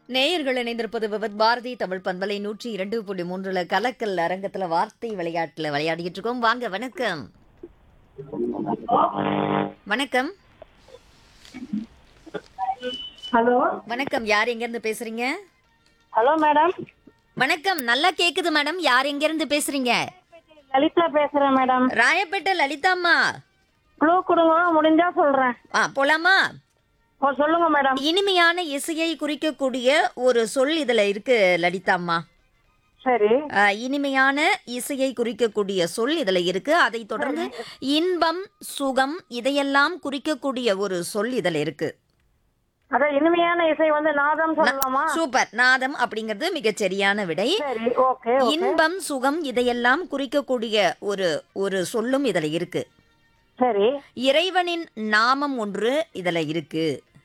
நேயர்கள் இணைந்திருப்பது விபத் பாரதி தமிழ் பண்பலை நூற்றி இரண்டு புள்ளி மூன்றுல கலக்கல் அரங்கத்துல வார்த்தை விளையாட்டுல விளையாடிட்டு இருக்கோம் வாங்க வணக்கம் வணக்கம் ஹலோ வணக்கம் யார் எங்க இருந்து பேசுறீங்க ஹலோ மேடம் வணக்கம் நல்லா கேக்குது மேடம் யார் எங்க இருந்து பேசுறீங்க லலிதா பேசுறேன் மேடம் ராயப்பேட்டை லலிதாம்மா க்ளூ கொடுங்க முடிஞ்சா சொல்றேன் ஆ போலாமா ஓ சொல்லுங்க மேடம் இனிமையான இசையை குறிக்கக்கூடிய ஒரு சொல் இதுல இருக்கு லலிதாம்மா சரி ஆ, இனிமையான இசையை குறிக்கக்கூடிய சொல் இதுல இருக்கு அதை தொடர்ந்து இன்பம் சுகம் இதையெல்லாம் குறிக்கக்கூடிய ஒரு சொல் இதுல இருக்கு அதான் இனிமையான இசை வந்து நாதம் சொல்லலாமா சூப்பர் நாதம் அப்படிங்கிறது மிகச் சரியான விடை சரி ஓகே இன்பம் சுகம் இதையெல்லாம் குறிக்கக்கூடிய ஒரு ஒரு சொல்லும் இதுல இருக்கு சரி இறைவனின் நாமம் ஒன்று இதுல இருக்கு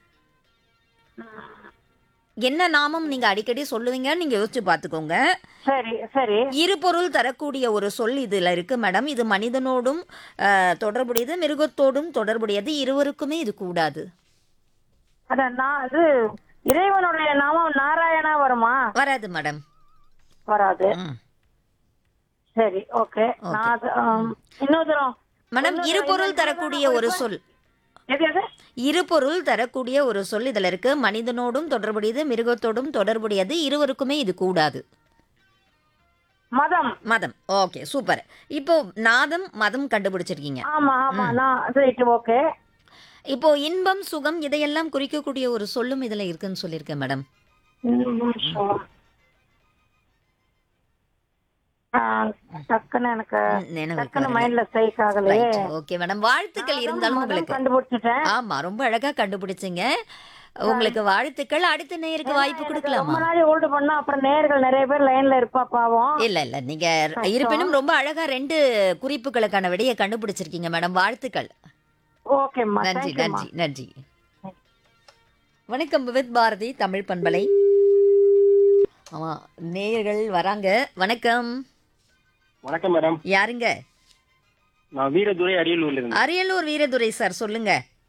என்ன நாமம் நீங்க அடிக்கடி சொல்லுவீங்க நீங்க யோசிச்சு பாத்துக்கோங்க சரி சரி இருபொருள் தரக்கூடிய ஒரு சொல் இதுல இருக்கு மேடம் இது மனிதனோடும் அஹ், தொடர்புடையது மிருகத்தோடும் தொடர்புடையது இருவருக்குமே இது கூடாது அதான் நான் இது இறைவனுடைய நாமம் நாராயணா வருமா வராது மேடம் வராது ம். சரி ஓகே நான் அது, ஆம், இன்னொரு தரம் மேடம் இருபொருள் தரக்கூடிய ஒரு சொல் எது எது இருபொருள் தரக்கூடிய ஒரு சொல் இதுல இருக்கு மனிதனோடும் தொடர்புடையது மிருகத்தோடும் தொடர்புடையது இருவருக்குமே இது கூடாது மதம் மதம் ஓகே சூப்பர் இப்போ நாதம் மதம் கண்டுபிடிச்சிருக்கீங்க ஆமா ஆமா நான் ரைட் ஓகே இப்போ இன்பம் சுகம் இதையெல்லாம் குறிக்கக்கூடிய ஒரு சொல்லும் இதுல இருக்குன்னு சொல்லியிருக்கேன் மேடம் டக்குன்னு எனக்கு நினைவுக்கு டக்குன்னு வரல. மைண்ட்ல ஸ்ட்ரைக் ஆகலையே ரைட் ஓகே மேடம் வாழ்த்துக்கள் இருந்தாலும் மதம் உங்களுக்கு கண்டுபிடிச்சிட்டேன் ஆமா ரொம்ப அழகா கண்டுபிடிச்சீங்க உங்களுக்கு வாழ்த்துக்கள் அடுத்த நேருக்கு வாய்ப்பு கொடுக்கலாமா ரொம்ப நாள் ஹோல்டு பண்ணா அப்புறம் நேர்கள் நிறைய பேர் லைன்ல இருப்பா பாவம் இல்ல இல்ல நீங்க இருப்பினும் ரொம்ப அழகா ரெண்டு குறிப்புகளுக்கான விடையை கண்டுபிடிச்சிருக்கீங்க மேடம் வாழ்த்துக்கள் ஓகேம்மா நன்றி தேங்க்யூம்மா நன்றி நன்றி வணக்கம் விவித் பாரதி தமிழ் பண்பலை ஆமா நேயர்கள் வராங்க வணக்கம் வணக்கம் மேடம் யாருங்க நான் வீரதுரை அரியலூர்ல இருந்து அரியலூர் வீரதுரை சார் சொல்லுங்க